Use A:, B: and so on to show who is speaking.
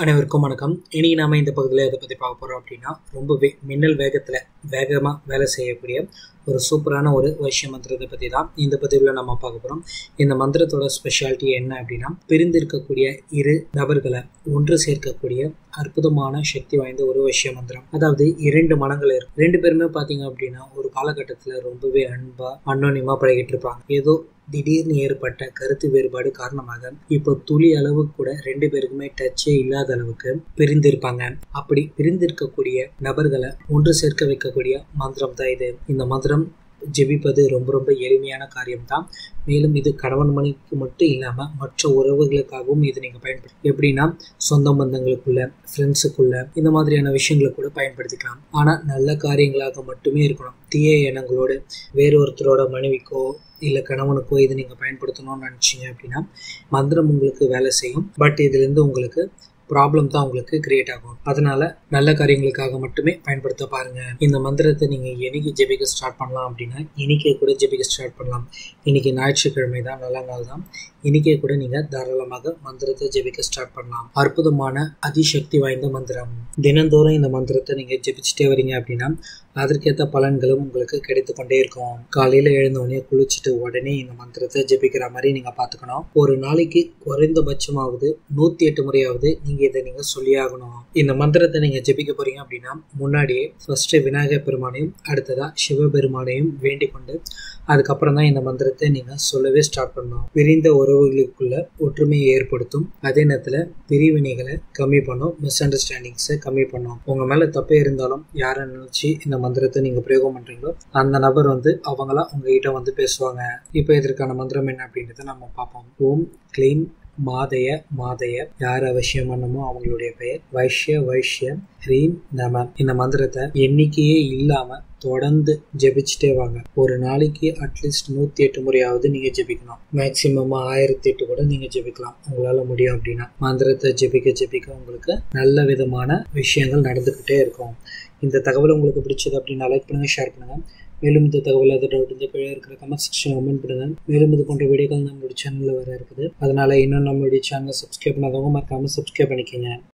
A: அனைவருக்கும் வணக்கம் இன்னைக்கு நாம இந்த பகுதியில் எதை பற்றி பார்க்க போகிறோம் அப்படின்னா ரொம்பவே மின்னல் வேகத்தில் வேகமாக வேலை செய்யக்கூடிய ஒரு சூப்பரான ஒரு வைஷ்ய மந்திரத்தை பற்றி தான் இந்த பதிவில் நம்ம பார்க்க போகிறோம் இந்த மந்திரத்தோட ஸ்பெஷாலிட்டி என்ன அப்படின்னா பிரிந்திருக்கக்கூடிய இரு நபர்களை ஒன்று சேர்க்கக்கூடிய அற்புதமான சக்தி வாய்ந்த ஒரு வைஷ்ய மந்திரம் அதாவது இரண்டு மனங்கள் இருக்கும் ரெண்டு பேருமே பார்த்தீங்க அப்படின்னா ஒரு காலகட்டத்தில் ரொம்பவே அன்பா அன்னோனியமாக பழகிட்டு இருப்பாங்க ஏதோ திடீர்னு ஏற்பட்ட கருத்து வேறுபாடு காரணமாக இப்போ துளி அளவு கூட ரெண்டு பேருக்குமே டச்சே இல்லாத அளவுக்கு பிரிந்திருப்பாங்க அப்படி பிரிந்திருக்கக்கூடிய நபர்களை ஒன்று சேர்க்க வைக்கக்கூடிய மந்திரம் தான் இது இந்த மந்திரம் ஜெபிப்பது ரொம்ப ரொம்ப எளிமையான காரியம்தான் மேலும் இது கணவன் மணிக்கு மட்டும் இல்லாமல் மற்ற உறவுகளுக்காகவும் இது நீங்கள் பயன்படுத்த எப்படின்னா சொந்த பந்தங்களுக்குள்ள ஃப்ரெண்ட்ஸுக்குள்ள இந்த மாதிரியான விஷயங்களை கூட பயன்படுத்திக்கலாம் ஆனால் நல்ல காரியங்களாக மட்டுமே இருக்கணும் தீய எண்ணங்களோடு வேறொருத்தரோட மனைவிக்கோ இல்லை கணவனுக்கோ இது நீங்கள் பயன்படுத்தணும்னு நினச்சிங்க அப்படின்னா மந்திரம் உங்களுக்கு வேலை செய்யும் பட் இதுலேருந்து உங்களுக்கு ப்ராப்ளம் தான் உங்களுக்கு கிரியேட் ஆகும் அதனால நல்ல காரியங்களுக்காக மட்டுமே பயன்படுத்த பாருங்க இந்த மந்திரத்தை நீங்க என்னைக்கு ஜெபிக்க ஸ்டார்ட் பண்ணலாம் அப்படின்னா இன்னைக்கே கூட ஜெபிக்க ஸ்டார்ட் பண்ணலாம் இன்னைக்கு ஞாயிற்றுக்கிழமை தான் நல்ல நாள் தான் இன்னைக்கே கூட நீங்க தாராளமாக மந்திரத்தை ஜெபிக்க ஸ்டார்ட் பண்ணலாம் அற்புதமான அதிசக்தி வாய்ந்த மந்திரம் தினந்தோறும் இந்த மந்திரத்தை நீங்க ஜெபிச்சுட்டே வரீங்க அப்படின்னா அதற்கேற்ற பலன்களும் உங்களுக்கு கிடைத்து கொண்டே இருக்கும் காலையில எழுந்தோடனே குளிச்சுட்டு உடனே இந்த மந்திரத்தை ஜெபிக்கிற மாதிரி நீங்க பாத்துக்கணும் ஒரு நாளைக்கு குறைந்தபட்சமாவது நூத்தி எட்டு முறையாவது நீங்க இதை நீங்க சொல்லியாகணும் இந்த மந்திரத்தை நீங்க ஜெபிக்க போறீங்க அப்படின்னா முன்னாடியே ஃபர்ஸ்ட் விநாயகர் பெருமானையும் அடுத்ததா சிவபெருமானையும் வேண்டிக் கொண்டு அதுக்கப்புறம் தான் இந்த மந்திரத்தை நீங்க சொல்லவே ஸ்டார்ட் பண்ணணும் விரிந்த உறவுகளுக்குள்ள ஒற்றுமையை ஏற்படுத்தும் அதே நேரத்துல பிரிவினைகளை கம்மி பண்ணும் மிஸ் அண்டர்ஸ்டாண்டிங்ஸை கம்மி பண்ணும் உங்க மேல தப்பே இருந்தாலும் யாரை நினைச்சு இந்த மந்திரத்தை நீங்க பிரயோகம் பண்றீங்களோ அந்த நபர் வந்து அவங்களா உங்ககிட்ட வந்து பேசுவாங்க இப்போ இதற்கான மந்திரம் என்ன அப்படின்றத நம்ம பார்ப்போம் ஓம் கிளீம் மாதய மாதய யார் அவசியம் பண்ணமோ அவங்களுடைய பெயர் வைஷ்ய வைஷ்ய ஹ்ரீம் நம இந்த மந்திரத்தை எண்ணிக்கையே இல்லாம தொடர்ந்து ஜெபிச்சுட்டே வாங்க ஒரு நாளைக்கு அட்லீஸ்ட் நூத்தி எட்டு முறையாவது நீங்க ஜெபிக்கணும் மேக்சிமம் ஆயிரத்தி எட்டு கூட நீங்க ஜெபிக்கலாம் உங்களால முடியும் அப்படின்னா மந்திரத்தை ஜெபிக்க ஜெபிக்க உங்களுக்கு நல்ல விதமான விஷயங்கள் நடந்துகிட்டே இருக்கும் இந்த தகவல் உங்களுக்கு பிடிச்சது அப்படின்னா லைக் பண்ணுங்க ஷேர் பண்ணுங்க மேலும் இந்த தகவல் அதை டவுட் இந்த கீழே இருக்கிற கமெண்ட் செக்ஷன் கமெண்ட் பண்ணுங்க மேலும் இது போன்ற வீடியோக்கள் நம்மளுடைய சேனலில் வர இருக்குது அதனால இன்னும் நம்மளுடைய சேனலை சப்ஸ்கிரைப் பண்ணாதவங்க மறக்காம சப்ஸ்கிரைப் பண்ணிக்கோங்க